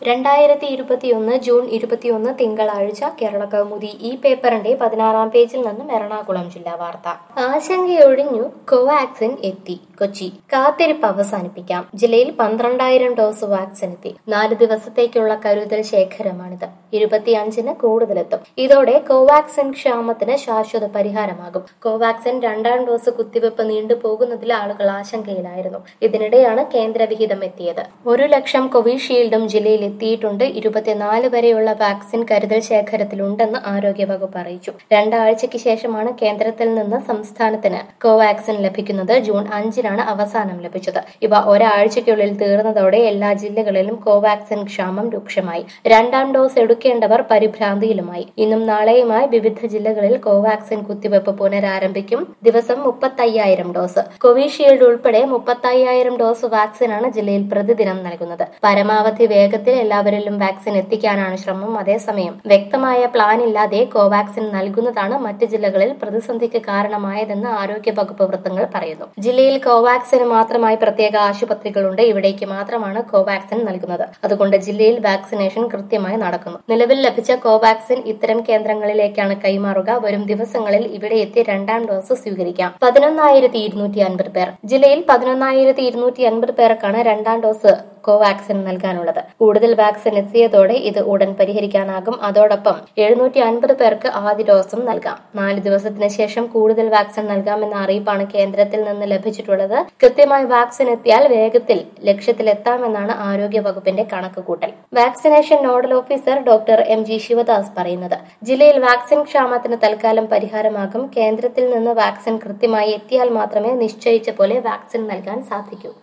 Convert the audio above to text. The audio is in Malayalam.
രണ്ടായിരത്തി ഇരുപത്തിയൊന്ന് ജൂൺ ഇരുപത്തിയൊന്ന് തിങ്കളാഴ്ച കേരള കൗമുദി ഈ പേപ്പറിന്റെ പതിനാറാം പേജിൽ നിന്നും എറണാകുളം ജില്ലാ വാർത്ത ആശങ്കയൊഴിഞ്ഞു കോവാക്സിൻ എത്തി കൊച്ചി കാത്തിരിപ്പ് അവസാനിപ്പിക്കാം ജില്ലയിൽ പന്ത്രണ്ടായിരം ഡോസ് വാക്സിൻ എത്തി നാല് ദിവസത്തേക്കുള്ള കരുതൽ ശേഖരമാണിത് ഇരുപത്തിയഞ്ചിന് കൂടുതലെത്തും ഇതോടെ കോവാക്സിൻ ക്ഷാമത്തിന് ശാശ്വത പരിഹാരമാകും കോവാക്സിൻ രണ്ടാം ഡോസ് കുത്തിവെപ്പ് നീണ്ടുപോകുന്നതിൽ ആളുകൾ ആശങ്കയിലായിരുന്നു ഇതിനിടെയാണ് കേന്ദ്ര വിഹിതം എത്തിയത് ഒരു ലക്ഷം കോവിഷീൽഡും ജില്ലയിൽ എത്തിയിട്ടുണ്ട് ഇരുപത്തിനാല് വരെയുള്ള വാക്സിൻ കരുതൽ ശേഖരത്തിലുണ്ടെന്ന് ആരോഗ്യവകുപ്പ് അറിയിച്ചു രണ്ടാഴ്ചയ്ക്ക് ശേഷമാണ് കേന്ദ്രത്തിൽ നിന്ന് സംസ്ഥാനത്തിന് കോവാക്സിൻ ലഭിക്കുന്നത് ജൂൺ അഞ്ചിനാണ് അവസാനം ലഭിച്ചത് ഇവ ഒരാഴ്ചയ്ക്കുള്ളിൽ തീർന്നതോടെ എല്ലാ ജില്ലകളിലും കോവാക്സിൻ ക്ഷാമം രൂക്ഷമായി രണ്ടാം ഡോസ് എടുക്കേണ്ടവർ പരിഭ്രാന്തിയിലുമായി ഇന്നും നാളെയുമായി വിവിധ ജില്ലകളിൽ കോവാക്സിൻ കുത്തിവെപ്പ് പുനരാരംഭിക്കും ദിവസം മുപ്പത്തയ്യായിരം ഡോസ് കോവിഷീൽഡ് ഉൾപ്പെടെ മുപ്പത്തയ്യായിരം ഡോസ് വാക്സിനാണ് ജില്ലയിൽ പ്രതിദിനം നൽകുന്നത് പരമാവധി വേഗത്തിൽ എല്ലാവരിലും വാക്സിൻ എത്തിക്കാനാണ് ശ്രമം അതേസമയം വ്യക്തമായ പ്ലാൻ ഇല്ലാതെ കോവാക്സിൻ നൽകുന്നതാണ് മറ്റ് ജില്ലകളിൽ പ്രതിസന്ധിക്ക് കാരണമായതെന്ന് ആരോഗ്യ വകുപ്പ് വൃത്തങ്ങൾ പറയുന്നു ജില്ലയിൽ കോവാക്സിന് മാത്രമായി പ്രത്യേക ആശുപത്രികളുണ്ട് ഇവിടേക്ക് മാത്രമാണ് കോവാക്സിൻ നൽകുന്നത് അതുകൊണ്ട് ജില്ലയിൽ വാക്സിനേഷൻ കൃത്യമായി നടക്കുന്നു നിലവിൽ ലഭിച്ച കോവാക്സിൻ ഇത്തരം കേന്ദ്രങ്ങളിലേക്കാണ് കൈമാറുക വരും ദിവസങ്ങളിൽ ഇവിടെ എത്തി രണ്ടാം ഡോസ് സ്വീകരിക്കാം പതിനൊന്നായിരത്തി ഇരുന്നൂറ്റി അൻപത് പേർ ജില്ലയിൽ പതിനൊന്നായിരത്തി ഇരുന്നൂറ്റി അൻപത് പേർക്കാണ് രണ്ടാം ഡോസ് കോവാക്സിൻ നൽകാനുള്ളത് കൂടുതൽ വാക്സിൻ എത്തിയതോടെ ഇത് ഉടൻ പരിഹരിക്കാനാകും അതോടൊപ്പം എഴുന്നൂറ്റി അൻപത് പേർക്ക് ആദ്യ ഡോസും നൽകാം നാല് ദിവസത്തിന് ശേഷം കൂടുതൽ വാക്സിൻ നൽകാമെന്ന അറിയിപ്പാണ് കേന്ദ്രത്തിൽ നിന്ന് ലഭിച്ചിട്ടുള്ളത് കൃത്യമായി വാക്സിൻ എത്തിയാൽ വേഗത്തിൽ ലക്ഷ്യത്തിലെത്താമെന്നാണ് ആരോഗ്യ വകുപ്പിന്റെ കണക്കുകൂട്ടൽ vaccination nodal officer doctor M G Sivadas പറയുന്നത് ജില്ലയിൽ വാക്സിൻ ക്ഷാമത്തിന് തൽക്കാലം പരിഹാരമാകും കേന്ദ്രത്തിൽ നിന്ന് വാക്സിൻ കൃത്യമായി എത്തിയാൽ മാത്രമേ നിശ്ചയിച്ച പോലെ വാക്സിൻ നൽകാൻ സാധിക്കൂ